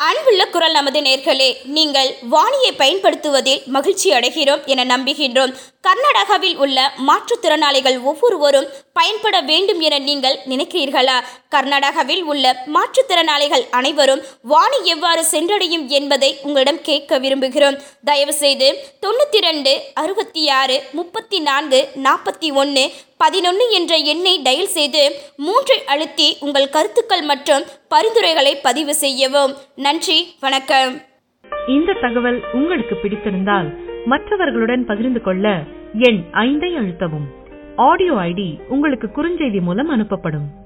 அன்புள்ள குரல் நமது நேர்களே நீங்கள் வாணியை பயன்படுத்துவதில் மகிழ்ச்சி அடைகிறோம் என நம்புகின்றோம் கர்நாடகாவில் உள்ள மாற்றுத்திறனாளிகள் ஒவ்வொருவரும் பயன்பட வேண்டும் என நீங்கள் நினைக்கிறீர்களா கர்நாடகாவில் உள்ள மாற்றுத்திறனாளிகள் அனைவரும் வாணி எவ்வாறு சென்றடையும் என்பதை உங்களிடம் கேட்க விரும்புகிறோம் தயவுசெய்து தொண்ணூற்றி ரெண்டு அறுபத்தி ஆறு முப்பத்தி நான்கு நாற்பத்தி ஒன்று பதினொன்று என்ற எண்ணை டயல் செய்து மூன்றை அழுத்தி உங்கள் கருத்துக்கள் மற்றும் பரிந்துரைகளை பதிவு செய்யவும் நன்றி வணக்கம் இந்த தகவல் உங்களுக்கு பிடித்திருந்தால் மற்றவர்களுடன் பகிர்ந்து கொள்ள எண் ஐந்தை அழுத்தவும் ஆடியோ ஐடி உங்களுக்கு குறுஞ்செய்தி மூலம் அனுப்பப்படும்